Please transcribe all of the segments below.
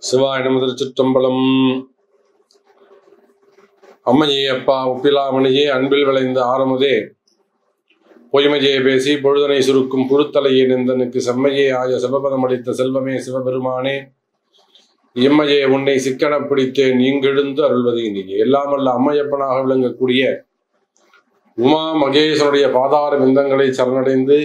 சிவாய நம திருச்சிற்றம்பலம் அம்மையே அப்பா ஒப்பிலாமணியே அன்பில் விளைந்த ஆரமுதே பொய்மையே பேசி பொழுதனை சுருக்கும் புழுத்தலையே நிந்தனுக்கு செம்மையே ஆய சிவபதம் அளித்த செல்வமே சிவபெருமானே எம்மையே உன்னை சிக்கன பிடித்தேன் இங்கெழுந்து அருள்வது நீங்க எல்லாமல்ல அம்மையப்பனாக விளங்கக்கூடிய உமா மகேஸ்வருடைய பாதார விந்தங்களை சரணடைந்து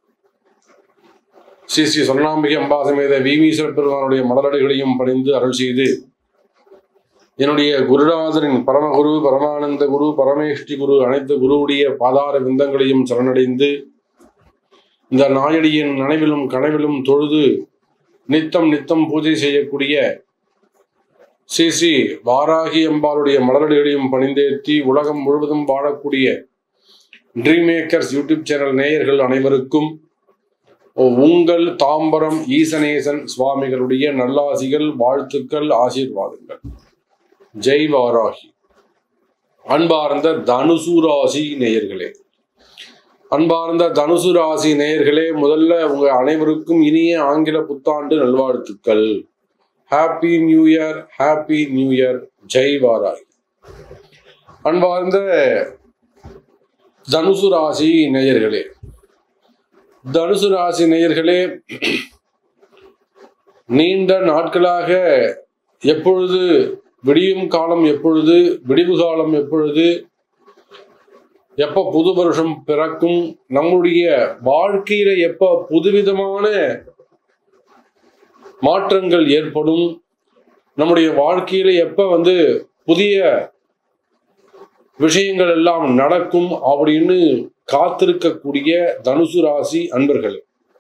ஸ்ரீ ஸ்ரீ சொர்ணாம்பிகை அம்பாசமேத வீமீஸ்வர பெருமானுடைய மலரடிகளையும் பணிந்து அருள் செய்து என்னுடைய குருநாதரின் பரமகுரு பரமானந்த குரு பரமேஷ்டி குரு அனைத்து குருவுடைய பாதார விந்தங்களையும் சரணடைந்து இந்த நாயடியின் நனவிலும் கனவிலும் தொழுது நித்தம் நித்தம் பூஜை செய்யக்கூடிய ஸ்ரீ ஸ்ரீ வாராகி அம்பாளுடைய மலரடிகளையும் பணிந்தேற்றி உலகம் முழுவதும் வாழக்கூடிய ட்ரீம் மேக்கர்ஸ் யூடியூப் சேனல் நேயர்கள் அனைவருக்கும் உங்கள் தாம்பரம் ஈசனேசன் சுவாமிகளுடைய நல்லாசிகள் வாழ்த்துக்கள் ஆசீர்வாதங்கள் ஜெய் வாராகி அன்பார்ந்த தனுசு ராசி நேயர்களே அன்பார்ந்த தனுசு ராசி நேயர்களே முதல்ல உங்க அனைவருக்கும் இனிய ஆங்கில புத்தாண்டு நல்வாழ்த்துக்கள் happy new year happy new year Jai Varahi அன்பார்ந்த தனுசு ராசி நேயர்களே தனுசு ராசி நேயர்களே நீண்ட நாட்களாக எப்பொழுது விடியும் காலம் எப்பொழுது விடிவு காலம் எப்பொழுது எப்ப புது வருஷம் பிறக்கும் நம்முடைய வாழ்க்கையில எப்ப புதுவிதமான மாற்றங்கள் ஏற்படும் நம்முடைய வாழ்க்கையில எப்ப வந்து புதிய விஷயங்கள் எல்லாம் நடக்கும் அப்படின்னு காத்திருக்கக்கூடிய தனுசு ராசி அன்பர்கள்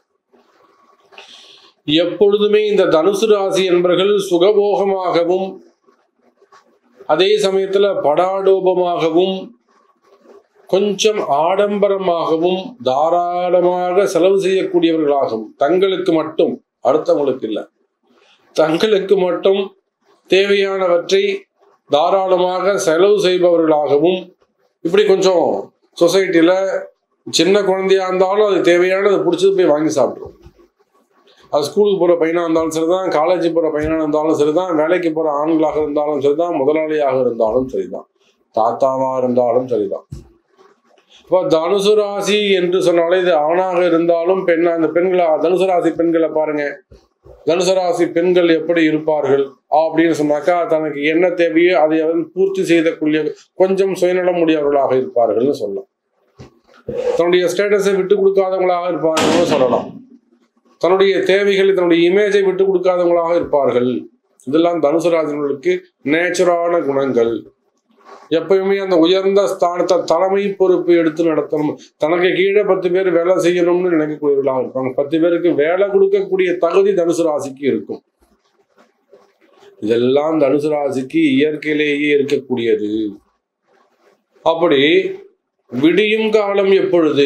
எப்பொழுதுமே இந்த தனுசு ராசி என்பர்கள் சுகபோகமாகவும் அதே சமயத்துல படாடோபமாகவும் கொஞ்சம் ஆடம்பரமாகவும் தாராளமாக செலவு செய்யக்கூடியவர்களாகவும் தங்களுக்கு மட்டும் அடுத்தவங்களுக்கு இல்லை தங்களுக்கு மட்டும் தேவையானவற்றை தாராளமாக செலவு செய்பவர்களாகவும் இப்படி கொஞ்சம் சொசைட்டில சின்ன குழந்தையா இருந்தாலும் அது தேவையானதை பிடிச்சது போய் வாங்கி சாப்பிட்ரும் அது ஸ்கூலுக்கு போகிற பையனாக இருந்தாலும் சரிதான் காலேஜ் போகிற பையனாக இருந்தாலும் சரிதான் வேலைக்கு போகிற ஆண்களாக இருந்தாலும் சரிதான் முதலாளியாக இருந்தாலும் சரிதான் தாத்தாவாக இருந்தாலும் சரிதான் இப்போ தனுசு ராசி என்று சொன்னாலே இது ஆணாக இருந்தாலும் பெண்ணா அந்த பெண்களை தனுசு ராசி பெண்களை பாருங்க தனுசு ராசி பெண்கள் எப்படி இருப்பார்கள் அப்படின்னு சொன்னாக்கா தனக்கு என்ன தேவையோ அதை வந்து பூர்த்தி செய்தக்கூடிய கொஞ்சம் சுயநலம் உடையவர்களாக இருப்பார்கள்னு சொல்லலாம் தன்னுடைய ஸ்டேட்டஸை விட்டு கொடுக்காதவங்களாக இருப்பார்கள்னு சொல்லலாம் தன்னுடைய தேவைகளை தன்னுடைய இமேஜை விட்டு கொடுக்காதவங்களாக இருப்பார்கள் இதெல்லாம் தனுசு ராசினர்களுக்கு நேச்சுரான குணங்கள் எப்பயுமே அந்த உயர்ந்த ஸ்தானத்தை தலைமை பொறுப்பு எடுத்து நடத்தணும் தனக்கு கீழே பத்து பேர் வேலை செய்யணும்னு நினைக்கக்கூடியவர்களாக இருப்பாங்க பத்து பேருக்கு வேலை கொடுக்கக்கூடிய தகுதி தனுசு ராசிக்கு இருக்கும் இதெல்லாம் தனுசு ராசிக்கு இயற்கையிலேயே இருக்கக்கூடியது அப்படி விடியும் காலம் எப்பொழுது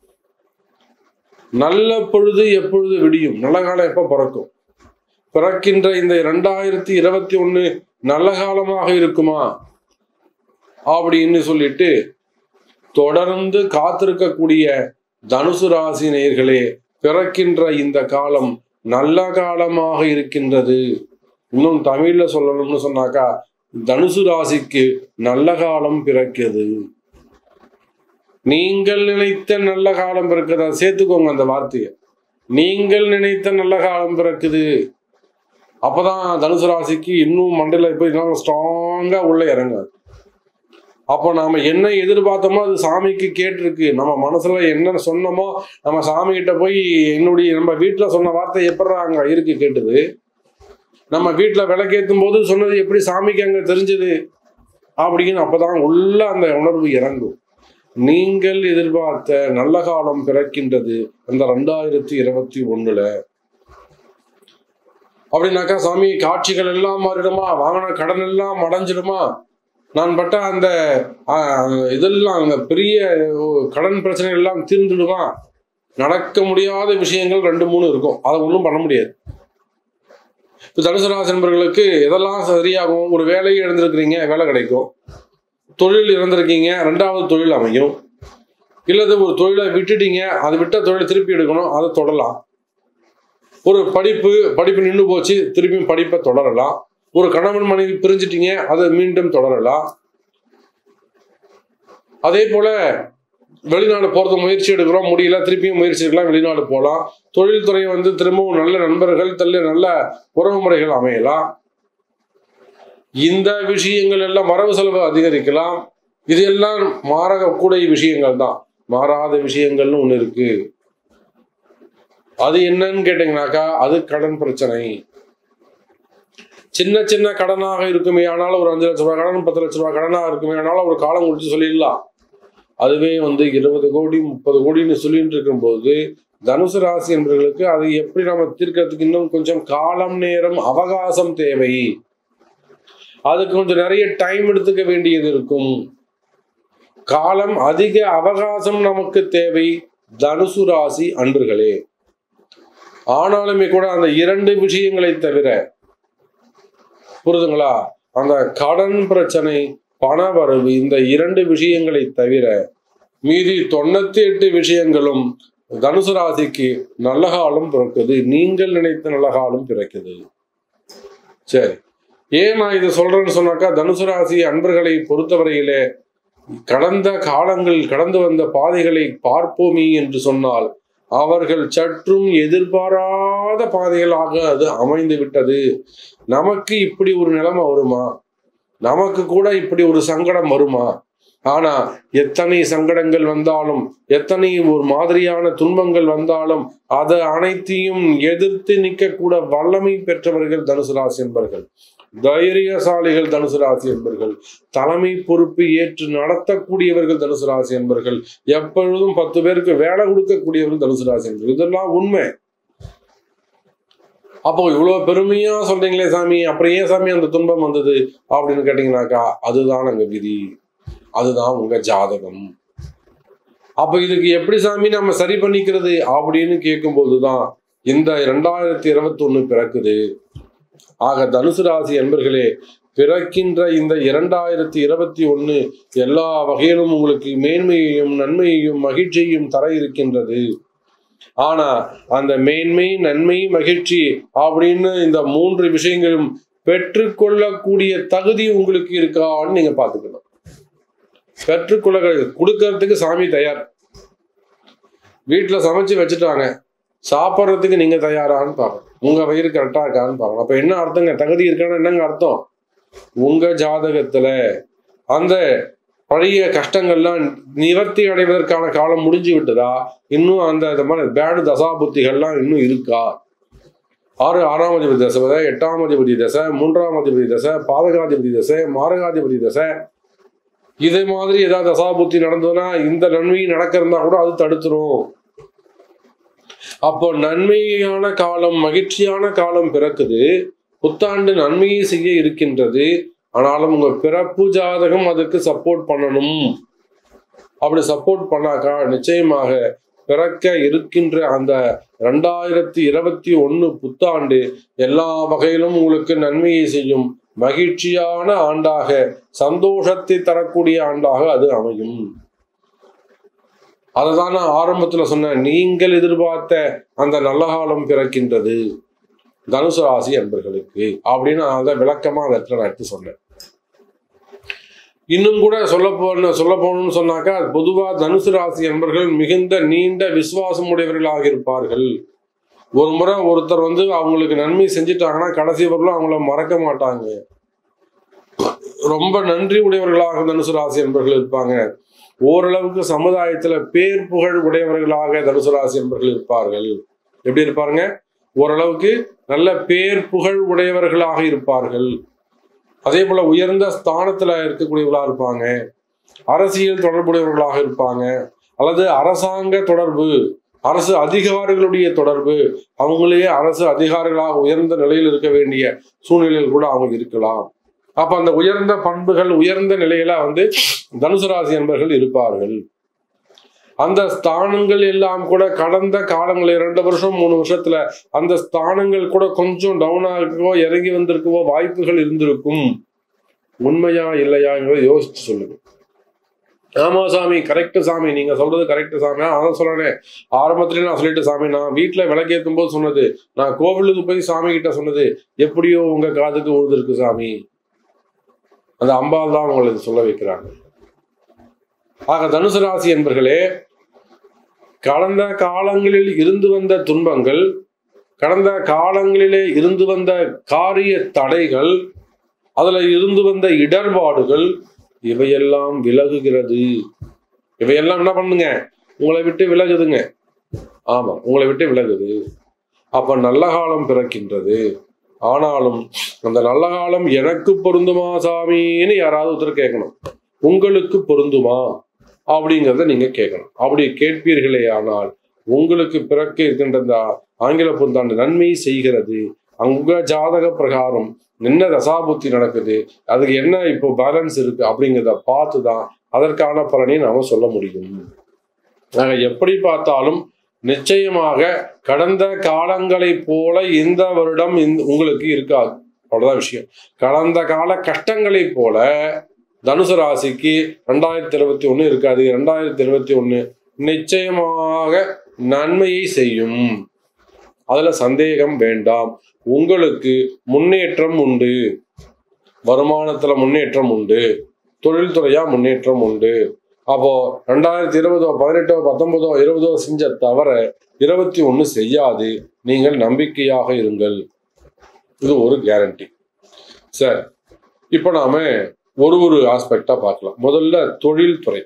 நல்ல பொழுது எப்பொழுது விடியும் நல்ல காலம் எப்ப பிறக்கும் பிறக்கின்ற இந்த இரண்டாயிரத்தி இருபத்தி ஒண்ணு நல்ல காலமாக இருக்குமா அப்படின்னு சொல்லிட்டு தொடர்ந்து காத்திருக்கக்கூடிய தனுசு ராசி நேயர்களே பிறக்கின்ற இந்த காலம் நல்ல காலமாக இருக்கின்றது இன்னும் தமிழ்ல சொல்லணும்னு சொன்னாக்கா தனுசு ராசிக்கு நல்ல காலம் பிறக்கிறது நீங்கள் நினைத்த நல்ல காலம் பிறக்குதா சேர்த்துக்கோங்க அந்த வார்த்தையை நீங்கள் நினைத்த நல்ல காலம் பிறக்குது அப்பதான் தனுசு ராசிக்கு இன்னும் மண்டல போய் ஸ்ட்ராங்கா உள்ள இறங்காது அப்போ நாம என்ன எதிர்பார்த்தோமோ அது சாமிக்கு கேட்டிருக்கு நம்ம மனசுல என்ன சொன்னோமோ நம்ம சாமி கிட்ட போய் என்னுடைய நம்ம வீட்டுல சொன்ன வார்த்தை எப்படி அங்க இருக்கு கேட்டது நம்ம வீட்டுல விளக்கேற்றும் போது சொன்னது எப்படி சாமிக்கு அங்க தெரிஞ்சது அப்படின்னு அப்பதான் உள்ள அந்த உணர்வு இறங்கும் நீங்கள் எதிர்பார்த்த நல்ல காலம் பிறக்கின்றது அந்த ரெண்டாயிரத்தி இருபத்தி ஒண்ணுல அப்படின்னாக்கா சாமி காட்சிகள் எல்லாம் மாறிடுமா வாங்கின கடன் எல்லாம் அடைஞ்சிடுமா நான் பட்ட அந்த இதெல்லாம் அந்த பெரிய கடன் பிரச்சனை எல்லாம் தீர்ந்துடுமா நடக்க முடியாத விஷயங்கள் ரெண்டு மூணு இருக்கும் அதை ஒன்றும் பண்ண முடியாது இப்போ தனுசு ராசி நண்பர்களுக்கு எதெல்லாம் சரியாகும் ஒரு வேலையை இழந்திருக்கிறீங்க வேலை கிடைக்கும் தொழில் இழந்திருக்கீங்க ரெண்டாவது தொழில் அமையும் இல்லது ஒரு தொழிலை விட்டுட்டீங்க அது விட்ட தொழிலை திருப்பி எடுக்கணும் அதை தொடலாம் ஒரு படிப்பு படிப்பு நின்று போச்சு திருப்பியும் படிப்பை தொடரலாம் ஒரு கணவன் மனைவி பிரிஞ்சிட்டீங்க அதை மீண்டும் தொடரலாம் அதே போல வெளிநாடு போறது முயற்சி எடுக்கிறோம் முடியல திருப்பியும் முயற்சி எடுக்கலாம் வெளிநாடு போகலாம் தொழில்துறை வந்து திரும்பவும் நல்ல நண்பர்கள் நல்ல நல்ல உறவு முறைகள் அமையலாம் இந்த விஷயங்கள் எல்லாம் வரவு செலவு அதிகரிக்கலாம் இது எல்லாம் மாறக்கூடிய விஷயங்கள் தான் மாறாத விஷயங்கள்னு ஒண்ணு இருக்கு அது என்னன்னு கேட்டீங்கன்னாக்கா அது கடன் பிரச்சனை சின்ன சின்ன கடனாக இருக்குமே ஆனாலும் ஒரு அஞ்சு லட்ச ரூபாய் கடன் பத்து லட்ச ரூபாய் கடனாக இருக்குமே ஆனாலும் ஒரு காலம் குறித்து சொல்லிடலாம் அதுவே வந்து இருபது கோடி முப்பது கோடின்னு சொல்லிட்டு இருக்கும்போது தனுசு ராசி என்பவர்களுக்கு அது எப்படி நம்ம தீர்க்கறதுக்கு இன்னும் கொஞ்சம் காலம் நேரம் அவகாசம் தேவை அதுக்கு கொஞ்சம் நிறைய டைம் எடுத்துக்க வேண்டியது இருக்கும் காலம் அதிக அவகாசம் நமக்கு தேவை தனுசு ராசி அன்பர்களே ஆனாலுமே கூட அந்த இரண்டு விஷயங்களை தவிர புரிதுங்களா அந்த கடன் பிரச்சனை பண வரவு இந்த இரண்டு விஷயங்களை தவிர மீதி தொண்ணூத்தி எட்டு விஷயங்களும் தனுசு ராசிக்கு நல்ல காலம் பிறக்குது நீங்கள் நினைத்த நல்ல காலம் பிறக்குது சரி ஏன் நான் இதை சொல்றேன்னு சொன்னாக்கா தனுசு ராசி அன்பர்களை பொறுத்தவரையிலே கடந்த காலங்கள் கடந்து வந்த பாதைகளை பார்ப்போமே என்று சொன்னால் அவர்கள் சற்றும் எதிர்பாராத பாதைகளாக அது அமைந்து விட்டது நமக்கு இப்படி ஒரு நிலைமை வருமா நமக்கு கூட இப்படி ஒரு சங்கடம் வருமா ஆனா எத்தனை சங்கடங்கள் வந்தாலும் எத்தனை ஒரு மாதிரியான துன்பங்கள் வந்தாலும் அதை அனைத்தையும் எதிர்த்து நிற்கக்கூட வல்லமை பெற்றவர்கள் தனுசு ராசி என்பர்கள் தைரியசாலிகள் தனுசு ராசி என்பர்கள் தலைமை பொறுப்பு ஏற்று நடத்தக்கூடியவர்கள் தனுசு ராசி என்பர்கள் எப்பொழுதும் பத்து பேருக்கு வேலை கொடுக்கக்கூடியவர்கள் தனுசு ராசி என்பர்கள் இதெல்லாம் உண்மை அப்போ இவ்வளவு பெருமையா சொல்றீங்களே சாமி அப்புறம் ஏன் சாமி அந்த துன்பம் வந்தது அப்படின்னு கேட்டீங்கன்னாக்கா அதுதான் அங்க விதி அதுதான் உங்க ஜாதகம் அப்ப இதுக்கு எப்படி சாமி நம்ம சரி பண்ணிக்கிறது அப்படின்னு கேட்கும்போதுதான் இந்த இரண்டாயிரத்தி இருபத்தி ஒண்ணு பிறக்குது ஆக தனுசு ராசி என்பர்களே பிறக்கின்ற இந்த இரண்டாயிரத்தி இருபத்தி ஒண்ணு எல்லா வகையிலும் உங்களுக்கு மேன்மையையும் நன்மையையும் மகிழ்ச்சியையும் தர இருக்கின்றது ஆனா அந்த மேன்மை நன்மை மகிழ்ச்சி அப்படின்னு இந்த மூன்று விஷயங்களும் பெற்றுக்கொள்ளக்கூடிய தகுதி உங்களுக்கு இருக்கான்னு நீங்க பாத்துக்கணும் பெற்றுக்கொள்ள கொடுக்கறதுக்கு சாமி தயார் வீட்டுல சமைச்சு வச்சுட்டாங்க சாப்பிட்றதுக்கு நீங்க தயாரான்னு பார்க்கணும் உங்க வயிறு கரெக்டா இருக்கான்னு பார்க்கணும் அப்ப என்ன அர்த்தங்க தகுதி இருக்கான்னு என்னங்க அர்த்தம் உங்க ஜாதகத்துல அந்த பழைய கஷ்டங்கள்லாம் நிவர்த்தி அடைவதற்கான காலம் முடிஞ்சு விட்டதா இன்னும் அந்த இந்த மாதிரி பேடு தசா புத்திகள்லாம் இன்னும் இருக்கா ஆறு ஆறாம் அதிபதி தசை எட்டாம் அதிபதி தசை மூன்றாம் அதிபதி தசை பாதகாதிபதி தசை மாரகாதிபதி தசை இதே மாதிரி ஏதாவது தசாபுத்தி நடந்ததுன்னா இந்த நன்மை நடக்கிறதா கூட அது தடுத்துரும் அப்போ நன்மையான காலம் மகிழ்ச்சியான காலம் பிறக்குது புத்தாண்டு நன்மையை செய்ய இருக்கின்றது ஆனாலும் உங்க பிறப்பு ஜாதகம் அதுக்கு சப்போர்ட் பண்ணணும் அப்படி சப்போர்ட் பண்ணாக்கா நிச்சயமாக பிறக்க இருக்கின்ற அந்த ரெண்டாயிரத்தி இருபத்தி ஒண்ணு புத்தாண்டு எல்லா வகையிலும் உங்களுக்கு நன்மையை செய்யும் மகிழ்ச்சியான ஆண்டாக சந்தோஷத்தை தரக்கூடிய ஆண்டாக அது அமையும் அததான் நான் ஆரம்பத்துல சொன்னேன் நீங்கள் எதிர்பார்த்த அந்த நல்ல காலம் பிறக்கின்றது தனுசு ராசி அன்பர்களுக்கு அப்படின்னு நான் அதை விளக்கமா அந்த இடத்துல நான் எடுத்து சொன்னேன் இன்னும் கூட சொல்ல போன சொல்ல போகணும்னு சொன்னாக்கா பொதுவா தனுசு ராசி அன்பர்கள் மிகுந்த நீண்ட விசுவாசம் உடையவர்களாக இருப்பார்கள் ஒரு முறை ஒருத்தர் வந்து அவங்களுக்கு நன்மை செஞ்சிட்டாங்கன்னா கடைசி வரலும் அவங்கள மறக்க மாட்டாங்க ரொம்ப நன்றி உடையவர்களாக தனுசு ராசி என்பவர்கள் இருப்பாங்க ஓரளவுக்கு சமுதாயத்துல பேர் புகழ் உடையவர்களாக தனுசு ராசி என்பவர்கள் இருப்பார்கள் எப்படி இருப்பாருங்க ஓரளவுக்கு நல்ல பேர் புகழ் உடையவர்களாக இருப்பார்கள் அதே போல உயர்ந்த ஸ்தானத்துல இருக்கக்கூடியவர்களா இருப்பாங்க அரசியல் தொடர்புடையவர்களாக இருப்பாங்க அல்லது அரசாங்க தொடர்பு அரசு அதிகாரிகளுடைய தொடர்பு அவங்களே அரசு அதிகாரிகளாக உயர்ந்த நிலையில் இருக்க வேண்டிய சூழ்நிலையில் கூட அவங்க இருக்கலாம் அப்ப அந்த உயர்ந்த பண்புகள் உயர்ந்த நிலையில வந்து தனுசு ராசி என்பர்கள் இருப்பார்கள் அந்த ஸ்தானங்கள் எல்லாம் கூட கடந்த காலங்கள் இரண்டு வருஷம் மூணு வருஷத்துல அந்த ஸ்தானங்கள் கூட கொஞ்சம் டவுன் ஆகவோ இறங்கி வந்திருக்கவோ வாய்ப்புகள் இருந்திருக்கும் உண்மையா இல்லையாங்கிறத யோசிச்சு சொல்லுங்க ஆமா சாமி கரெக்ட் சாமி நீங்க சொல்றது கரெக்ட் சாமி நான் அதான் சொல்றேன் ஆரம்பத்திலே நான் சொல்லிட்டு சாமி நான் வீட்டுல விளக்கேற்றும் போது சொன்னது நான் கோவிலுக்கு போய் சாமி கிட்ட சொன்னது எப்படியோ உங்க காதுக்கு உழுதுருக்கு சாமி அந்த அம்பாள் தான் உங்களை இது சொல்ல வைக்கிறாங்க ஆக தனுசு ராசி என்பர்களே கடந்த காலங்களில் இருந்து வந்த துன்பங்கள் கடந்த காலங்களிலே இருந்து வந்த காரிய தடைகள் அதுல இருந்து வந்த இடர்பாடுகள் இவையெல்லாம் விலகுகிறது இவையெல்லாம் என்ன பண்ணுங்க உங்களை விட்டு விலகுதுங்க ஆமா உங்களை விட்டு விலகுது அப்ப நல்ல காலம் பிறக்கின்றது ஆனாலும் அந்த நல்ல காலம் எனக்கு பொருந்துமா சாமின்னு யாராவது ஒருத்தர் கேட்கணும் உங்களுக்கு பொருந்துமா அப்படிங்கிறத நீங்க கேட்கணும் அப்படி கேட்பீர்களே ஆனால் உங்களுக்கு பிறக்க இருக்கின்ற இந்த ஆங்கில புத்தாண்டு நன்மை செய்கிறது அங்க ஜாதக பிரகாரம் என்ன தசாபுத்தி நடக்குது அதுக்கு என்ன இப்போ பேலன்ஸ் இருக்கு அப்படிங்கிறத பார்த்து தான் அதற்கான பலனை நாம சொல்ல முடியும் ஆக எப்படி பார்த்தாலும் நிச்சயமாக கடந்த காலங்களைப் போல இந்த வருடம் இந்த உங்களுக்கு இருக்காது அவ்வளவுதான் விஷயம் கடந்த கால கஷ்டங்களைப் போல தனுசு ராசிக்கு ரெண்டாயிரத்தி இருபத்தி ஒண்ணு இருக்காது ரெண்டாயிரத்தி இருபத்தி ஒண்ணு நிச்சயமாக நன்மையை செய்யும் அதுல சந்தேகம் வேண்டாம் உங்களுக்கு முன்னேற்றம் உண்டு வருமானத்துல முன்னேற்றம் உண்டு தொழில்துறையா முன்னேற்றம் உண்டு அப்போ ரெண்டாயிரத்தி இருபதோ பதினெட்டோ பத்தொன்பதோ இருபதோ செஞ்ச தவிர இருபத்தி ஒண்ணு செய்யாது நீங்கள் நம்பிக்கையாக இருங்கள் இது ஒரு கேரண்டி சரி இப்போ நாம ஒரு ஒரு ஆஸ்பெக்டா பார்க்கலாம் முதல்ல தொழில்துறை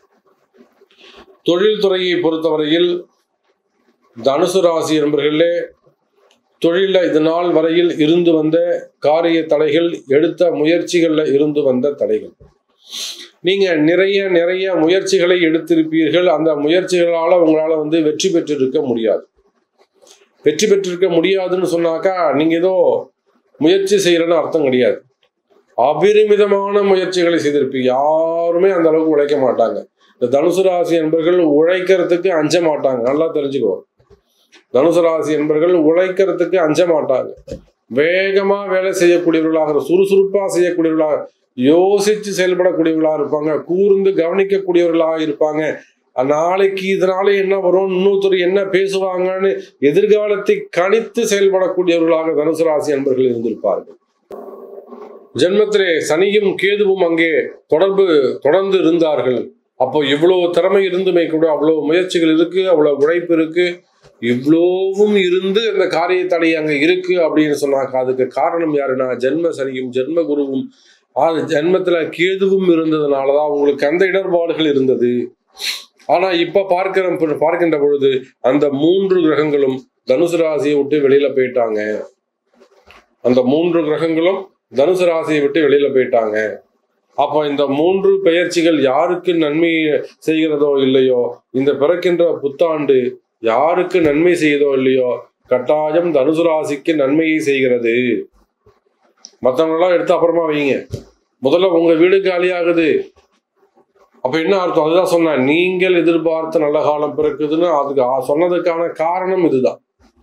தொழில்துறையை பொறுத்தவரையில் தனுசு ராசி என்பர்களே தொழில இது நாள் வரையில் இருந்து வந்த காரிய தடைகள் எடுத்த முயற்சிகள்ல இருந்து வந்த தடைகள் நீங்க நிறைய நிறைய முயற்சிகளை எடுத்திருப்பீர்கள் அந்த முயற்சிகளால உங்களால வந்து வெற்றி பெற்றிருக்க முடியாது வெற்றி பெற்றிருக்க முடியாதுன்னு சொன்னாக்கா நீங்க ஏதோ முயற்சி செய்யறன்னு அர்த்தம் கிடையாது அபரிமிதமான முயற்சிகளை செய்திருப்பீங்க யாருமே அந்த அளவுக்கு உழைக்க மாட்டாங்க இந்த தனுசு ராசி என்பர்கள் உழைக்கிறதுக்கு அஞ்ச மாட்டாங்க நல்லா தெரிஞ்சுக்கோ தனுசு ராசி என்பர்கள் உழைக்கிறதுக்கு அஞ்ச மாட்டாங்க வேகமா வேலை செய்யக்கூடியவர்களாக சுறுசுறுப்பா செய்யக்கூடியவர்களாக யோசிச்சு செயல்படக்கூடியவர்களாக இருப்பாங்க கூர்ந்து கவனிக்கக்கூடியவர்களாக இருப்பாங்க நாளைக்கு இதனால என்ன வரும் இன்னொருத்தர் என்ன பேசுவாங்கன்னு எதிர்காலத்தை கணித்து செயல்படக்கூடியவர்களாக தனுசு ராசி என்பர்கள் இருந்திருப்பார்கள் ஜென்மத்திலே சனியும் கேதுவும் அங்கே தொடர்பு தொடர்ந்து இருந்தார்கள் அப்போ இவ்வளவு திறமை இருந்துமே கூட அவ்வளவு முயற்சிகள் இருக்கு அவ்வளவு உழைப்பு இருக்கு இவ்வளவும் இருந்து அந்த காரிய தடை அங்க இருக்கு அப்படின்னு சொன்னாக்க அதுக்கு காரணம் யாருன்னா ஜென்ம சனியும் ஜென்ம குருவும் அது ஜென்மத்துல கேதுவும் இருந்ததுனாலதான் உங்களுக்கு அந்த இடர்பாடுகள் இருந்தது ஆனா இப்ப பார்க்கிற பார்க்கின்ற பொழுது அந்த மூன்று கிரகங்களும் தனுசு ராசியை விட்டு வெளியில போயிட்டாங்க அந்த மூன்று கிரகங்களும் தனுசு ராசியை விட்டு வெளியில போயிட்டாங்க அப்போ இந்த மூன்று பெயர்ச்சிகள் யாருக்கு நன்மை செய்கிறதோ இல்லையோ இந்த பிறக்கின்ற புத்தாண்டு யாருக்கு நன்மை செய்தோ இல்லையோ கட்டாயம் தனுசு ராசிக்கு நன்மையை செய்கிறது மற்றவங்களெல்லாம் எடுத்து அப்புறமா வைங்க முதல்ல உங்க வீடு காலியாகுது அப்ப என்ன அர்த்தம் அதுதான் சொன்னேன் நீங்கள் எதிர்பார்த்த நல்ல காலம் பிறக்குதுன்னு அதுக்கு ஆ- சொன்னதுக்கான காரணம் இதுதான்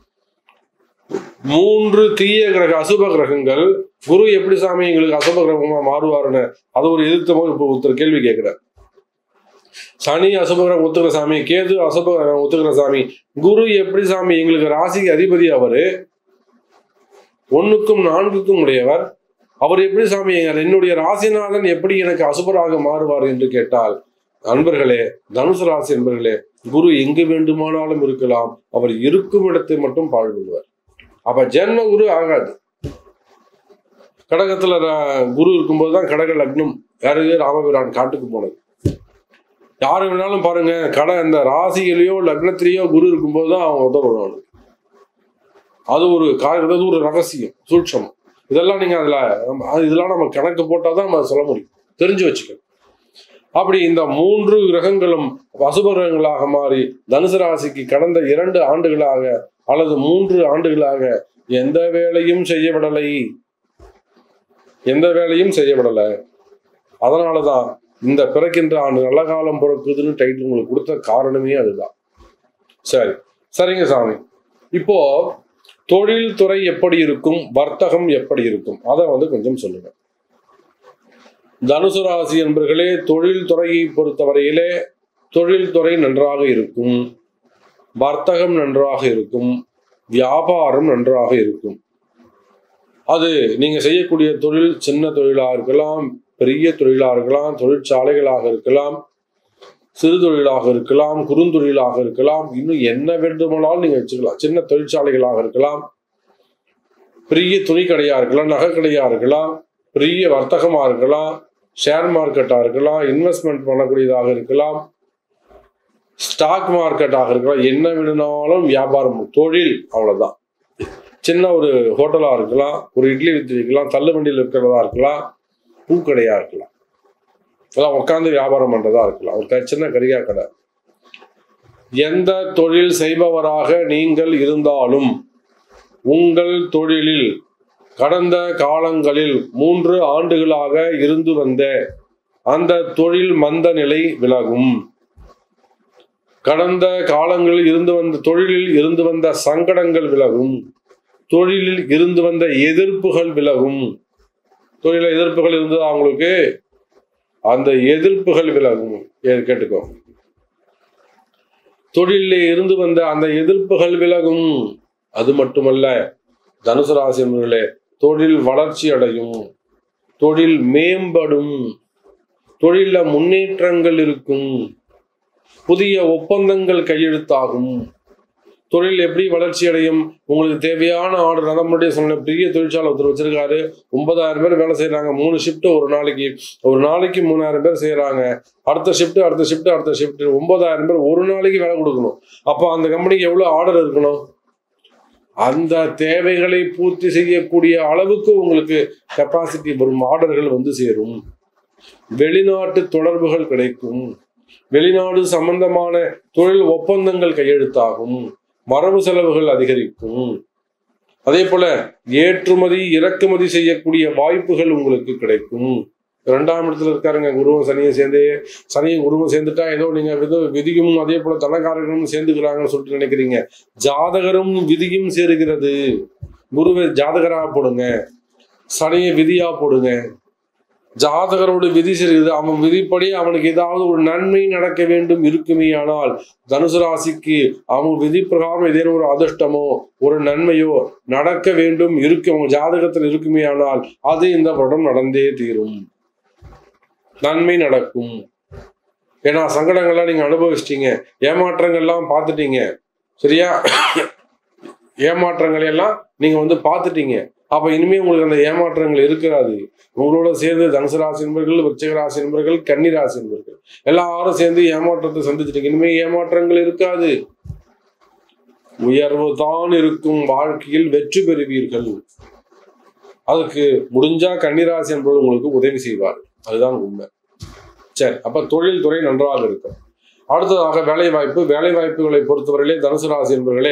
மூன்று தீய கிரக அசுப கிரகங்கள் குரு எப்படி சாமி எங்களுக்கு அசுப கிரகமா மாறுவாருன்னு அது ஒரு எதிர்த்த போது இப்போ ஒருத்தர் கேள்வி கேட்கிறார் சனி அசுப கிரகம் ஒத்துக்கிற சாமி கேது அசுப கிரகம் ஒத்துக்கிற சாமி குரு எப்படி சாமி எங்களுக்கு ராசிக்கு அதிபதி அவரு ஒண்ணுக்கும் நான்குக்கும் உடையவர் அவர் எப்படி சாமி எங்க- என்னுடைய ராசிநாதன் எப்படி எனக்கு அசுபராக மாறுவார் என்று கேட்டால் அன்பர்களே தனுசு ராசி என்பர்களே குரு எங்கு வேண்டுமானாலும் இருக்கலாம் அவர் இருக்கும் இடத்தை மட்டும் பாழ்படுவார் அப்ப ஜென்ம குரு ஆகாது கடகத்துல ர- குரு இருக்கும்போது தான் கடக லக்னம் யாருக்கு ராமபிரான் காட்டுக்கு போனது யாரு வேணாலும் பாருங்க கடை இந்த ராசியிலேயோ லக்னத்திலேயோ குரு இருக்கும்போது தான் அவன் உதவுவான் அது ஒரு கா- அது ஒரு ரகசியம் சூட்சம் இதெல்லாம் நீங்க அதுல அது இதெல்லாம் நம்ம கணக்கு போட்டால் தான் நம்ம சொல்ல முடியும் தெரிஞ்சு வச்சுக்கணும் அப்படி இந்த மூன்று கிரகங்களும் அசுப கிரகங்களாக மாறி தனுசு ராசிக்கு கடந்த இரண்டு ஆண்டுகளாக அல்லது மூன்று ஆண்டுகளாக எந்த வேலையும் செய்யப்படலை எந்த வேலையும் செய்யப்படலை அதனாலதான் இந்த பிறக்கின்ற ஆண்டு நல்ல காலம் பிறக்குதுன்னு டைட்டில் உங்களுக்கு கொடுத்த காரணமே அதுதான் சரி சரிங்க சாமி இப்போ தொழில்துறை எப்படி இருக்கும் வர்த்தகம் எப்படி இருக்கும் அதை வந்து கொஞ்சம் சொல்லுங்க தனுசு ராசி என்பர்களே தொழில் துறையை பொறுத்தவரையிலே தொழில் துறை நன்றாக இருக்கும் வர்த்தகம் நன்றாக இருக்கும் வியாபாரம் நன்றாக இருக்கும் அது நீங்க செய்யக்கூடிய தொழில் சின்ன தொழிலாக இருக்கலாம் பெரிய தொழிலாக இருக்கலாம் தொழிற்சாலைகளாக இருக்கலாம் சிறு தொழிலாக இருக்கலாம் குறுந்தொழிலாக இருக்கலாம் இன்னும் என்ன வேண்டுமானாலும் நீங்க வச்சுக்கலாம் சின்ன தொழிற்சாலைகளாக இருக்கலாம் பெரிய துணி கடையா இருக்கலாம் நகை கடையா இருக்கலாம் பெரிய வர்த்தகமா இருக்கலாம் ஷேர் மார்க்கெட்டா இருக்கலாம் இன்வெஸ்ட்மெண்ட் பண்ணக்கூடியதாக இருக்கலாம் ஸ்டாக் மார்க்கெட்டாக இருக்கலாம் என்ன வேணும்னாலும் வியாபாரம் தொழில் அவ்வளவுதான் சின்ன ஒரு ஹோட்டலா இருக்கலாம் ஒரு இட்லி வித்து வைக்கலாம் தள்ளுவண்டியில் இருக்கிறதா இருக்கலாம் பூக்கடையா இருக்கலாம் அதெல்லாம் உட்காந்து வியாபாரம் பண்றதா இருக்கலாம் ஒரு க- சின்ன கரியா கடை எந்த தொழில் செய்பவராக நீங்கள் இருந்தாலும் உங்கள் தொழிலில் கடந்த காலங்களில் மூன்று ஆண்டுகளாக இருந்து வந்த அந்த தொழில் மந்த நிலை விலகும் கடந்த காலங்களில் இருந்து வந்த தொழிலில் இருந்து வந்த சங்கடங்கள் விலகும் தொழிலில் இருந்து வந்த எதிர்ப்புகள் விலகும் தொழில எதிர்ப்புகள் இருந்தது அவங்களுக்கு அந்த எதிர்ப்புகள் விலகும் ஏ- கேட்டுக்கோ தொழிலில் இருந்து வந்த அந்த எதிர்ப்புகள் விலகும் அது மட்டுமல்ல தனுசு ராசி என்பவர்களே தொழில் வளர்ச்சி அடையும் தொழில் மேம்படும் தொழில முன்னேற்றங்கள் இருக்கும் புதிய ஒப்பந்தங்கள் கையெழுத்தாகும் தொழில் எப்படி வளர்ச்சி அடையும் உங்களுக்கு தேவையான ஆர்டர் நான் முன்னாடியே சொன்னேன் பெரிய தொழிற்சாலை ஒருத்தர் வச்சிருக்காரு ஒன்பதாயிரம் பேர் வேலை செய்யறாங்க மூணு ஷிஃப்ட் ஒரு நாளைக்கு ஒரு நாளைக்கு மூணாயிரம் பேர் செய்யறாங்க அடுத்த ஷிஃப்ட் அடுத்த ஷிஃப்ட் அடுத்த ஷிஃப்ட் ஒன்பதாயிரம் பேர் ஒரு நாளைக்கு வேலை கொடுக்கணும் அப்போ அந்த கம்பெனிக்கு எவ்வளவு ஆர்டர் இருக்கணும் அந்த தேவைகளை பூர்த்தி செய்யக்கூடிய அளவுக்கு உங்களுக்கு கெப்பாசிட்டி வரும் ஆர்டர்கள் வந்து சேரும் வெளிநாட்டு தொடர்புகள் கிடைக்கும் வெளிநாடு சம்பந்தமான தொழில் ஒப்பந்தங்கள் கையெழுத்தாகும் வரவு செலவுகள் அதிகரிக்கும் அதே போல ஏற்றுமதி இறக்குமதி செய்யக்கூடிய வாய்ப்புகள் உங்களுக்கு கிடைக்கும் இரண்டாம் இடத்துல இருக்காருங்க குருவும் சனியும் சேர்ந்து சனியும் குருவும் சேர்ந்துட்டா ஏதோ நீங்க ஏதோ விதியும் அதே போல தனக்காரர்களும் சேர்ந்துக்கிறாங்கன்னு சொல்லிட்டு நினைக்கிறீங்க ஜாதகரும் விதியும் சேருகிறது குருவை ஜாதகரா போடுங்க சனியை விதியா போடுங்க ஜாதகரோட விதி சரியுது அவன் விதிப்படி அவனுக்கு ஏதாவது ஒரு நன்மை நடக்க வேண்டும் இருக்குமே ஆனால் தனுசு ராசிக்கு அவன் விதி பிரகாரம் ஏதேனும் ஒரு அதிர்ஷ்டமோ ஒரு நன்மையோ நடக்க வேண்டும் இருக்கு அவங்க ஜாதகத்தில் இருக்குமே ஆனால் அது இந்த வருடம் நடந்தே தீரும் நன்மை நடக்கும் ஏன்னா சங்கடங்கள்லாம் நீங்க அனுபவிச்சிட்டீங்க ஏமாற்றங்கள்லாம் பார்த்துட்டீங்க சரியா ஏமாற்றங்கள் எல்லாம் நீங்க வந்து பார்த்துட்டீங்க அப்ப இனிமே உங்களுக்கு அந்த ஏமாற்றங்கள் இருக்கிறாது உங்களோட சேர்ந்து தனுசு ராசி நண்பர்கள் விருச்சிக ராசி நண்பர்கள் கன்னி ராசி நண்பர்கள் எல்லாரும் சேர்ந்து ஏமாற்றத்தை சந்திச்சிட்டீங்க இனிமே ஏமாற்றங்கள் இருக்காது உயர்வு தான் இருக்கும் வாழ்க்கையில் வெற்றி பெறுவீர்கள் அதுக்கு முடிஞ்சா கன்னிராசி என்பது உங்களுக்கு உதவி செய்வார் அதுதான் உண்மை சரி அப்ப தொழில் துறை நன்றாக இருக்கும் அடுத்ததாக வேலை வாய்ப்பு வேலை வாய்ப்புகளை பொறுத்தவரையிலே தனுசு ராசி என்பவர்களே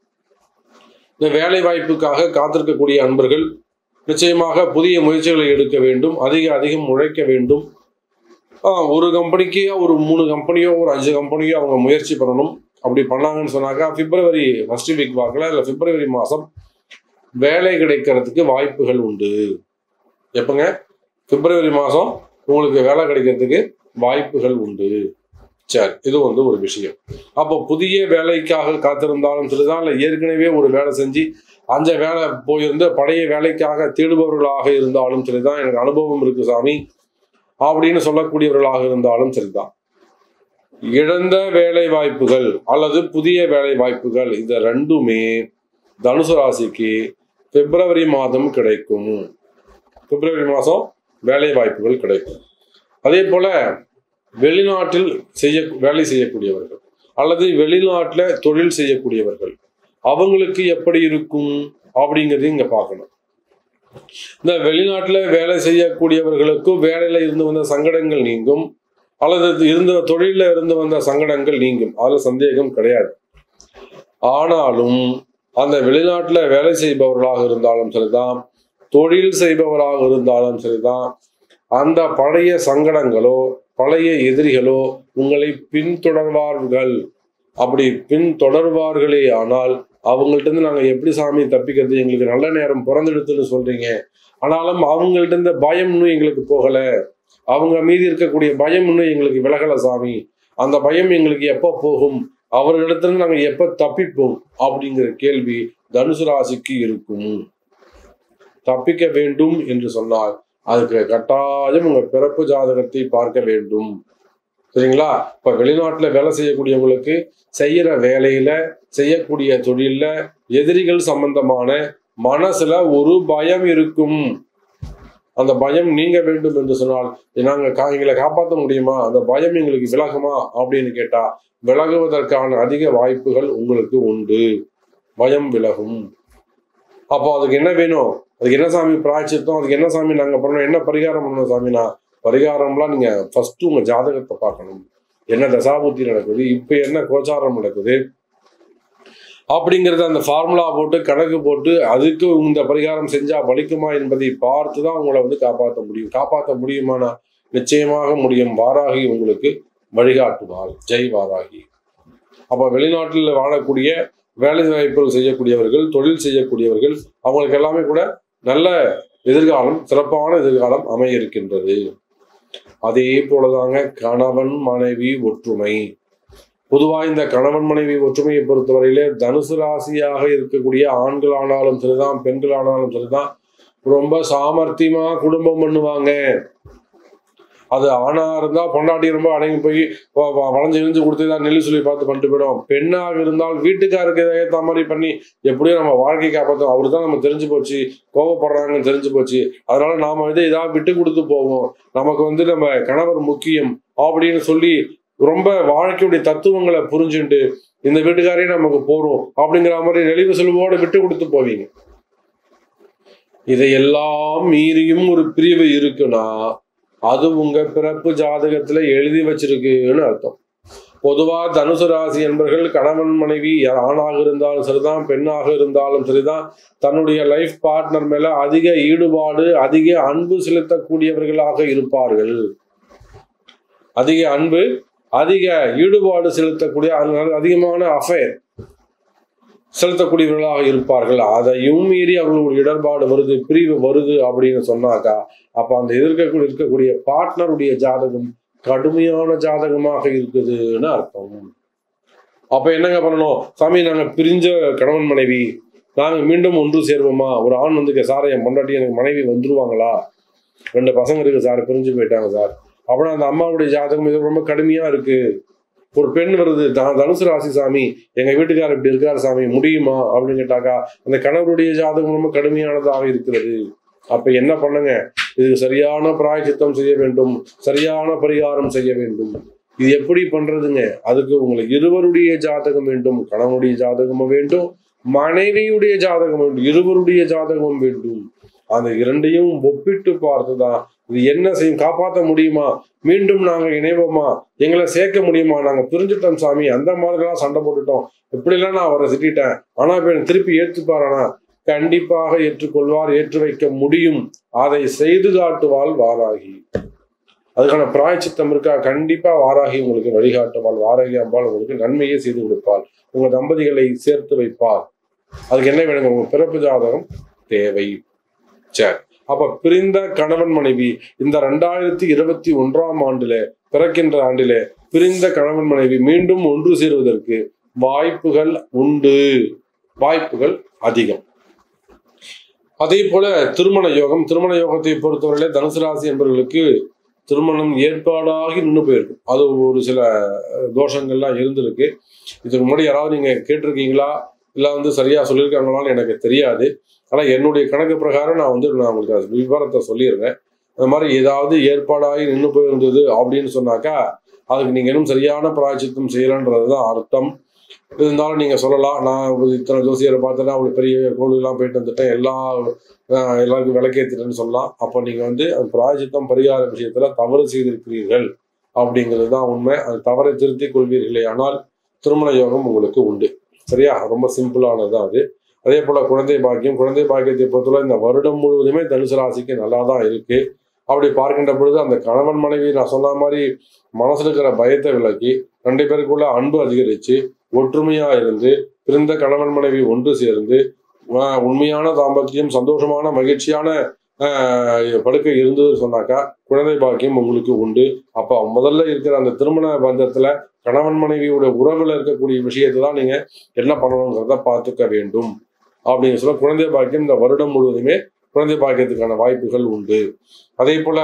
இந்த வேலை வாய்ப்புக்காக காத்திருக்கக்கூடிய அன்பர்கள் நிச்சயமாக புதிய முயற்சிகளை எடுக்க வேண்டும் அதிக அதிகம் உழைக்க வேண்டும் ஆஹ் ஒரு கம்பெனிக்கு ஒரு மூணு கம்பெனியோ ஒரு அஞ்சு கம்பெனியோ அவங்க முயற்சி பண்ணணும் அப்படி பண்ணாங்கன்னு சொன்னாக்கா பிப்ரவரி ஃபர்ஸ்ட் வீக் வாக்கில் இல்லை பிப்ரவரி மாதம் வேலை கிடைக்கிறதுக்கு வாய்ப்புகள் உண்டு எப்பங்க பிப்ரவரி மாதம் உங்களுக்கு வேலை கிடைக்கிறதுக்கு வாய்ப்புகள் உண்டு சரி இது வந்து ஒரு விஷயம் அப்போ புதிய வேலைக்காக காத்திருந்தாலும் சரிதான் இல்லை ஏற்கனவே ஒரு வேலை செஞ்சு அந்த வேலை போயிருந்து பழைய வேலைக்காக தேடுபவர்களாக இருந்தாலும் சரிதான் எனக்கு அனுபவம் இருக்கு சாமி அப்படின்னு சொல்லக்கூடியவர்களாக இருந்தாலும் சரிதான் இழந்த வேலை வாய்ப்புகள் அல்லது புதிய வேலை வாய்ப்புகள் இந்த ரெண்டுமே தனுசு ராசிக்கு பிப்ரவரி மாதம் கிடைக்கும் பிப்ரவரி மாதம் வேலை வாய்ப்புகள் கிடைக்கும் அதே போல வெளிநாட்டில் செய்ய வேலை செய்யக்கூடியவர்கள் அல்லது வெளிநாட்டில் தொழில் செய்யக்கூடியவர்கள் அவங்களுக்கு எப்படி இருக்கும் அப்படிங்கிறதையும் இங்க பார்க்கணும் இந்த வெளிநாட்டில் வேலை செய்யக்கூடியவர்களுக்கும் வேலையில இருந்து வந்த சங்கடங்கள் நீங்கும் அல்லது இருந்த தொழில இருந்து வந்த சங்கடங்கள் நீங்கும் அதுல சந்தேகம் கிடையாது ஆனாலும் அந்த வெளிநாட்டுல வேலை செய்பவர்களாக இருந்தாலும் சரிதான் தொழில் செய்பவராக இருந்தாலும் சரிதான் அந்த பழைய சங்கடங்களோ பழைய எதிரிகளோ உங்களை பின்தொடர்வார்கள் அப்படி பின்தொடர்வார்களே ஆனால் அவங்கள்ட்ட இருந்து நாங்க எப்படி சாமி தப்பிக்கிறது எங்களுக்கு நல்ல நேரம் பிறந்தெடுத்துன்னு சொல்றீங்க ஆனாலும் அவங்கள்ட்ட இருந்த பயம் இன்னும் எங்களுக்கு போகல அவங்க மீது இருக்கக்கூடிய பயம் இன்னும் எங்களுக்கு விலகல சாமி அந்த பயம் எங்களுக்கு எப்போ போகும் அவர்களிடத்துல நாங்க எப்ப தப்பிப்போம் அப்படிங்கிற கேள்வி தனுசு ராசிக்கு இருக்கும் தப்பிக்க வேண்டும் என்று சொன்னால் அதுக்கு கட்டாயம் உங்க பிறப்பு ஜாதகத்தை பார்க்க வேண்டும் சரிங்களா இப்ப வெளிநாட்டுல வேலை செய்யக்கூடியவங்களுக்கு செய்யற வேலையில செய்யக்கூடிய தொழில்ல எதிரிகள் சம்பந்தமான மனசுல ஒரு பயம் இருக்கும் அந்த பயம் நீங்க வேண்டும் என்று சொன்னால் நாங்க கா- எங்களை காப்பாற்ற முடியுமா அந்த பயம் எங்களுக்கு விலகுமா அப்படின்னு கேட்டா விலகுவதற்கான அதிக வாய்ப்புகள் உங்களுக்கு உண்டு பயம் விலகும் அப்போ அதுக்கு என்ன வேணும் அதுக்கு என்ன சாமி பிராய்ச்சித்தம் அதுக்கு என்ன சாமி நாங்க பண்ணணும் என்ன பரிகாரம் பண்ணணும் சாமினா பரிகாரம்லாம் நீங்க ஃபர்ஸ்ட் உங்க ஜாதகத்தை பார்க்கணும் என்ன தசாபுத்தி நடக்குது இப்ப என்ன கோச்சாரம் நடக்குது அப்படிங்கறத அந்த ஃபார்முலா போட்டு கணக்கு போட்டு அதுக்கு இந்த பரிகாரம் செஞ்சா பலிக்குமா என்பதை பார்த்து தான் உங்களை வந்து காப்பாற்ற முடியும் காப்பாற்ற முடியுமானா நிச்சயமாக முடியும் வாராகி உங்களுக்கு வழிகாட்டுவாள் ஜெய் வாராகி அப்ப வெளிநாட்டில் வாழக்கூடிய வேலை வாய்ப்புகள் செய்யக்கூடியவர்கள் தொழில் செய்யக்கூடியவர்கள் அவங்களுக்கு எல்லாமே கூட நல்ல எதிர்காலம் சிறப்பான எதிர்காலம் அமைய இருக்கின்றது அதே போலதாங்க கணவன் மனைவி ஒற்றுமை பொதுவா இந்த கணவன் மனைவி ஒற்றுமையை பொறுத்தவரையிலே தனுசு ராசியாக இருக்கக்கூடிய ஆண்கள் ஆனாலும் சரிதான் பெண்கள் ஆனாலும் சரிதான் ரொம்ப சாமர்த்தியமா குடும்பம் பண்ணுவாங்க அது ஆணா இருந்தா பொண்டாட்டி ரொம்ப அடங்கி போய் வ- வ- வளைஞ்சு இழிஞ்சு கொடுத்து தான் நெல்லு சொல்லி பார்த்து பண்ணிட்டு போயிடும் பெண்ணாக இருந்தால் வீட்டுக்காருக்கு ஏற்ற மாதிரி பண்ணி எப்படியும் நம்ம வாழ்க்கை காப்பாற்றும் அவரு தான் நம்ம தெரிஞ்சு போச்சு கோவப்படுறாங்கன்னு தெரிஞ்சு போச்சு அதனால நாம வந்து ஏதாவது விட்டு கொடுத்து போவோம் நமக்கு வந்து நம்ம கணவர் முக்கியம் அப்படின்னு சொல்லி ரொம்ப வாழ்க்கையுடைய தத்துவங்களை புரிஞ்சுட்டு இந்த வீட்டுக்காரே நமக்கு போறோம் அப்படிங்கிற மாதிரி நெளிவு செல்வோடு விட்டு கொடுத்து போவீங்க இதையெல்லாம் மீறியும் ஒரு பிரிவு இருக்குன்னா அது உங்க பிறப்பு ஜாதகத்துல எழுதி வச்சிருக்குன்னு அர்த்தம் பொதுவா தனுசு ராசி என்பர்கள் கணவன் மனைவி யார் ஆணாக இருந்தாலும் சரிதான் பெண்ணாக இருந்தாலும் சரிதான் தன்னுடைய லைஃப் பார்ட்னர் மேல அதிக ஈடுபாடு அதிக அன்பு செலுத்தக்கூடியவர்களாக இருப்பார்கள் அதிக அன்பு அதிக ஈடுபாடு செலுத்தக்கூடிய அதனால அதிகமான அஃபேர் செலுத்தக்கூடியவர்களாக இருப்பார்கள் அதையும் மீறி அவர்களுடைய இடர்பாடு வருது பிரிவு வருது அப்படின்னு சொன்னாக்கா அப்ப அந்த எதிர்க்கக்கூடிய இருக்கக்கூடிய பார்ட்னருடைய ஜாதகம் கடுமையான ஜாதகமாக இருக்குதுன்னு அர்த்தம் அப்ப என்னங்க பண்ணணும் சாமி நாங்க பிரிஞ்ச கணவன் மனைவி நாங்க மீண்டும் ஒன்று சேர்வோமா ஒரு ஆண் வந்து சார் என் பொண்டாட்டி எனக்கு மனைவி வந்துருவாங்களா ரெண்டு பசங்க இருக்கு சார் பிரிஞ்சு போயிட்டாங்க சார் அப்படின்னா அந்த அம்மாவுடைய ஜாதகம் இது ரொம்ப கடுமையா இருக்கு ஒரு பெண் வருது த- தனுசு ராசி சாமி எங்க வீட்டுக்காரர் இப்படி இருக்காரு சாமி முடியுமா அப்படின்னு கேட்டாக்கா அந்த கணவருடைய ஜாதகம் ரொம்ப கடுமையானதாக இருக்கிறது அப்ப என்ன பண்ணுங்க இதுக்கு சரியான பிராயச்சித்தம் செய்ய வேண்டும் சரியான பரிகாரம் செய்ய வேண்டும் இது எப்படி பண்றதுங்க அதுக்கு உங்களுக்கு இருவருடைய ஜாதகம் வேண்டும் கணவனுடைய ஜாதகமும் வேண்டும் மனைவியுடைய ஜாதகம் வேண்டும் இருவருடைய ஜாதகமும் வேண்டும் அந்த இரண்டையும் ஒப்பிட்டு பார்த்துதான் இது என்ன செய்யும் காப்பாற்ற முடியுமா மீண்டும் நாங்க இணைவோமா எங்களை சேர்க்க முடியுமா நாங்க பிரிஞ்சுட்டோம் சாமி அந்த மாதிரிலாம் சண்டை போட்டுட்டோம் இப்படிலாம் நான் அவரை திட்டேன் ஆனா இப்ப எனக்கு திருப்பி ஏற்றுப்பாரானா கண்டிப்பாக ஏற்றுக்கொள்வார் ஏற்று வைக்க முடியும் அதை செய்து காட்டுவாள் வாராகி அதுக்கான பிராயச்சித்தம் இருக்கா கண்டிப்பா வாராகி உங்களுக்கு வழிகாட்டுவாள் வாராகி அம்பாள் உங்களுக்கு நன்மையே செய்து கொடுப்பாள் உங்க தம்பதிகளை சேர்த்து வைப்பார் அதுக்கு என்ன வேணுங்க உங்க பிறப்பு ஜாதகம் தேவை சரி அப்ப பிரிந்த கணவன் மனைவி இந்த ரெண்டாயிரத்தி இருபத்தி ஒன்றாம் ஆண்டுல பிறக்கின்ற ஆண்டிலே பிரிந்த கணவன் மனைவி மீண்டும் ஒன்று சேருவதற்கு வாய்ப்புகள் உண்டு வாய்ப்புகள் அதிகம் அதே போல திருமண யோகம் திருமண யோகத்தை பொறுத்தவரையிலே தனுசு ராசி என்பவர்களுக்கு திருமணம் ஏற்பாடாகி நின்று போயிருக்கும் அது ஒரு சில அஹ், தோஷங்கள்லாம் இருந்திருக்கு இதுக்கு முன்னாடி யாராவது நீங்க கேட்டிருக்கீங்களா இல்லை வந்து சரியா சொல்லியிருக்காங்களான்னு எனக்கு தெரியாது ஆனால் என்னுடைய கணக்கு பிரகாரம் நான் வந்து நான் உங்களுக்கு அது விவரத்தை சொல்லிடுறேன் அந்த மாதிரி ஏதாவது ஏற்பாடாகி நின்று போயிருந்தது அப்படின்னு சொன்னாக்கா அதுக்கு நீங்க இன்னும் சரியான பிராய்ச்சித்தம் செய்யலன்றது தான் அர்த்தம் இருந்தாலும் நீங்க சொல்லலாம் நான் ஒரு இத்தனை ஜோசியரை பார்த்தேன்னா அவ்வளோ பெரிய கோவிலுக்கெல்லாம் போயிட்டு வந்துட்டேன் எல்லா ஆஹ், எல்லாருக்கும் விளக்கேற்றிட்டேன்னு சொல்லலாம் அப்போ நீங்க வந்து அந்த பிராய்ச்சித்தம் பரிகார விஷயத்துல தவறு செய்திருக்கிறீர்கள் அப்படிங்கிறது தான் உண்மை அந்த தவறை திருத்திக் கொள்வீர்களே ஆனால் திருமண யோகம் உங்களுக்கு உண்டு சரியா ரொம்ப சிம்பிளானது தான் அது அதே போல குழந்தை பாக்கியம் குழந்தை பாக்கியத்தை பொறுத்தவரை இந்த வருடம் முழுவதுமே தனுசு ராசிக்கு நல்லா தான் இருக்கு அப்படி பார்க்கின்ற பொழுது அந்த கணவன் மனைவி நான் சொன்ன மாதிரி மனசுல இருக்கிற பயத்தை விலக்கி ரெண்டு பேருக்குள்ள அன்பு அதிகரிச்சு ஒற்றுமையா இருந்து பிறந்த கணவன் மனைவி ஒன்று சேர்ந்து ஆஹ், உண்மையான தாம்பத்தியம் சந்தோஷமான மகிழ்ச்சியான ஆஹ் படுக்கை இருந்தது சொன்னாக்கா குழந்தை பாக்கியம் உங்களுக்கு உண்டு அப்போ முதல்ல இருக்கிற அந்த திருமண பந்தத்துல கணவன் மனைவியோட உறவுல இருக்கக்கூடிய விஷயத்தை தான் நீங்க என்ன பண்ணணுங்கிறத பார்த்துக்க வேண்டும் அப்படின்னு சொல்ல குழந்தை பாக்கியம் இந்த வருடம் முழுவதுமே குழந்தை பாக்கியத்துக்கான வாய்ப்புகள் உண்டு அதே போல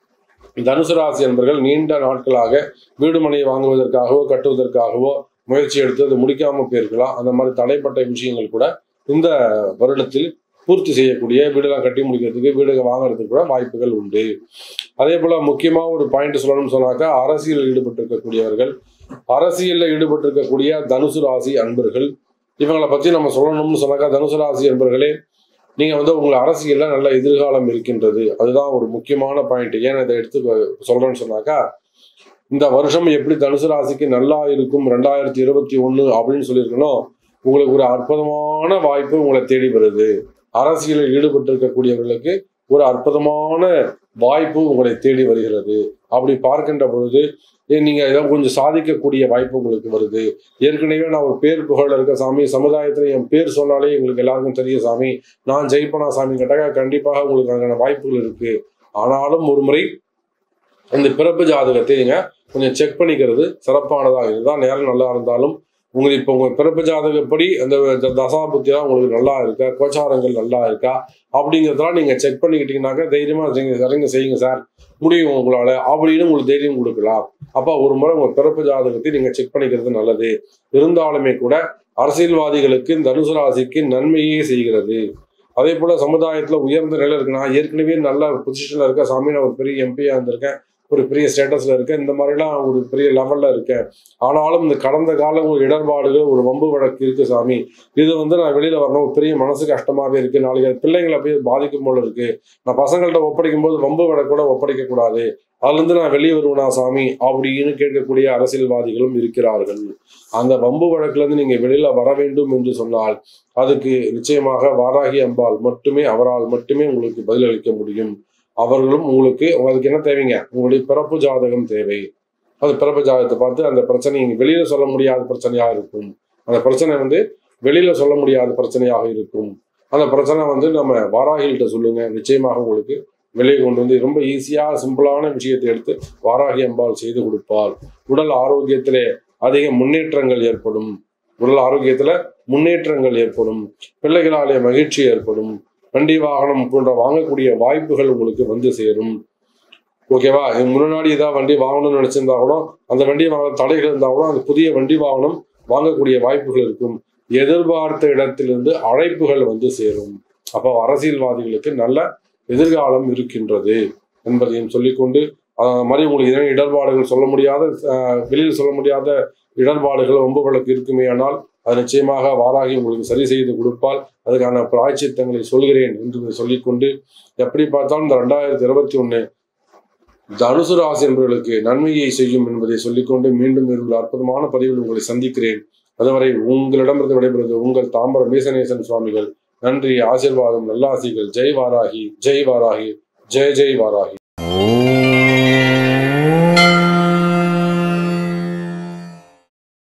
தனுசு ராசி என்பர்கள் நீண்ட நாட்களாக வீடு மனை வாங்குவதற்காகவோ கட்டுவதற்காகவோ முயற்சி எடுத்து அது முடிக்காம போயிருக்கலாம் அந்த மாதிரி தடைப்பட்ட விஷயங்கள் கூட இந்த வருடத்தில் பூர்த்தி செய்யக்கூடிய வீடெல்லாம் கட்டி முடிக்கிறதுக்கு வீடு வாங்குறதுக்கு கூட வாய்ப்புகள் உண்டு அதே போல முக்கியமா ஒரு பாயிண்ட் சொல்லணும்னு சொன்னாக்கா அரசியலில் ஈடுபட்டிருக்கக்கூடியவர்கள் அரசியலில் ஈடுபட்டிருக்கக்கூடிய தனுசு ராசி அன்பர்கள் இவங்களை பத்தி நம்ம சொல்லணும்னு சொன்னாக்கா தனுசு ராசி அன்பர்களே நீங்க வந்து உங்களை அரசியல்ல நல்ல எதிர்காலம் இருக்கின்றது அதுதான் ஒரு முக்கியமான பாயிண்ட் ஏன் இதை எடுத்து சொல்றேன்னு சொன்னாக்கா இந்த வருஷம் எப்படி தனுசு ராசிக்கு நல்லா இருக்கும் ரெண்டாயிரத்தி இருபத்தி ஒண்ணு அப்படின்னு சொல்லியிருக்கணும் உங்களுக்கு ஒரு அற்புதமான வாய்ப்பு உங்களை தேடி வருது அரசியலில் ஈடுபட்டிருக்கக்கூடியவர்களுக்கு ஒரு அற்புதமான வாய்ப்பு உங்களை தேடி வருகிறது அப்படி பார்க்கின்ற பொழுது ஏ, நீங்க ஏதோ கொஞ்சம் சாதிக்கக்கூடிய வாய்ப்பு உங்களுக்கு வருது ஏற்கனவே நான் ஒரு பேர் புகழ் இருக்க சாமி சமுதாயத்துல என் பேர் சொன்னாலே எங்களுக்கு எல்லாருக்கும் தெரியும் சாமி நான் ஜெயிப்பனா சாமி கேட்டாக்கா கண்டிப்பாக உங்களுக்கு அதுக்கான வாய்ப்புகள் இருக்கு ஆனாலும் ஒரு முறை இந்த பிறப்பு ஜாதகத்தை நீங்க கொஞ்சம் செக் பண்ணிக்கிறது சிறப்பானதாக இதுதான் நேரம் நல்லா இருந்தாலும் உங்களுக்கு இப்போ உங்க பிறப்பு ஜாதகப்படி அந்த த- தசா புத்தியெல்லாம் உங்களுக்கு நல்லா இருக்கா கோச்சாரங்கள் நல்லா இருக்கா அப்படிங்கிறதெல்லாம் நீங்க செக் பண்ணிக்கிட்டீங்கன்னாக்கா தைரியமா செய்யுங்க சரிங்க செய்யுங்க சார் முடியும் உங்களால அப்படின்னு உங்களுக்கு தைரியம் கொடுக்கலாம் அப்ப ஒரு முறை உங்க பிறப்பு ஜாதகத்தை நீங்க செக் பண்ணிக்கிறது நல்லது இருந்தாலுமே கூட அரசியல்வாதிகளுக்கு தனுசு ராசிக்கு நன்மையே செய்கிறது அதே போல சமுதாயத்துல உயர்ந்த நிலை இருக்கு நான் ஏற்கனவே நல்ல பொசிஷன்ல இருக்க சாமி நான் ஒரு பெரிய எம்பியா இருந்திருக்கேன் ஒரு பெரிய ஸ்டேட்டஸ்ல இருக்கேன் இந்த மாதிரிலாம் ஒரு பெரிய லெவல்ல இருக்கேன் ஆனாலும் இந்த கடந்த கால ஒரு இடர்பாடுகள் ஒரு வம்பு வழக்கு இருக்கு சாமி இது வந்து நான் வெளியில வரணும் ஒரு பெரிய மனசு கஷ்டமாவே இருக்கு நாளைக்கு அது பிள்ளைங்களை போய் பாதிக்கும் போல இருக்கு நான் பசங்கள்ட்ட ஒப்படைக்கும் போது வம்பு வழக்கு கூட ஒப்படைக்க கூடாது அதுல இருந்து நான் வெளியே வருவேனா சாமி அப்படின்னு கேட்கக்கூடிய அரசியல்வாதிகளும் இருக்கிறார்கள் அந்த வம்பு வழக்குல இருந்து நீங்க வெளியில வர வேண்டும் என்று சொன்னால் அதுக்கு நிச்சயமாக வாராகி அம்பாள் மட்டுமே அவரால் மட்டுமே உங்களுக்கு பதிலளிக்க முடியும் அவர்களும் உங்களுக்கு அதுக்கு என்ன தேவைங்க உங்களுடைய பிறப்பு ஜாதகம் தேவை அது பிறப்பு ஜாதகத்தை பார்த்து அந்த பிரச்சனை நீங்க வெளியில சொல்ல முடியாத பிரச்சனையா இருக்கும் அந்த பிரச்சனை வந்து வெளியில சொல்ல முடியாத பிரச்சனையாக இருக்கும் அந்த பிரச்சனை வந்து நம்ம வாராகிகிட்ட சொல்லுங்க நிச்சயமாக உங்களுக்கு வெளியே கொண்டு வந்து ரொம்ப ஈஸியா சிம்பிளான விஷயத்தை எடுத்து வாராகி அம்பாள் செய்து கொடுப்பாள் உடல் ஆரோக்கியத்திலே அதிக முன்னேற்றங்கள் ஏற்படும் உடல் ஆரோக்கியத்துல முன்னேற்றங்கள் ஏற்படும் பிள்ளைகளாலே மகிழ்ச்சி ஏற்படும் வண்டி வாகனம் போன்ற வாங்கக்கூடிய வாய்ப்புகள் உங்களுக்கு வந்து சேரும் ஓகேவா இது முன்னாடி ஏதாவது வண்டி வாங்கணும்னு நினைச்சிருந்தா கூட அந்த வண்டி வாங்க தடைகள் இருந்தா கூட அந்த புதிய வண்டி வாகனம் வாங்கக்கூடிய வாய்ப்புகள் இருக்கும் எதிர்பார்த்த இடத்திலிருந்து அழைப்புகள் வந்து சேரும் அப்போ அரசியல்வாதிகளுக்கு நல்ல எதிர்காலம் இருக்கின்றது என்பதையும் சொல்லிக்கொண்டு அது மாதிரி உங்களுக்கு எதனா இடர்பாடுகள் சொல்ல முடியாத அஹ், வெளியில் சொல்ல முடியாத இடர்பாடுகள் ரொம்ப வழக்கு இருக்குமே ஆனால் அது நிச்சயமாக வாராகி உங்களுக்கு சரி செய்து கொடுப்பால் அதுக்கான பிராய்ச்சித்தங்களை சொல்கிறேன் என்று சொல்லிக்கொண்டு எப்படி பார்த்தாலும் இந்த ரெண்டாயிரத்தி இருபத்தி ஒண்ணு தனுசு ராசி என்பவர்களுக்கு நன்மையை செய்யும் என்பதை சொல்லிக்கொண்டு மீண்டும் ஒரு அற்புதமான பதிவில் உங்களை சந்திக்கிறேன் அதுவரை உங்களிடமிருந்து விடைபெறுவது உங்கள் தாம்பரம் மீசநேசன் சுவாமிகள் நன்றி ஆசீர்வாதம் நல்லாசிகள் ஜெய் வாராகி ஜெய் வாராகி ஜெய் ஜெய் வாராகி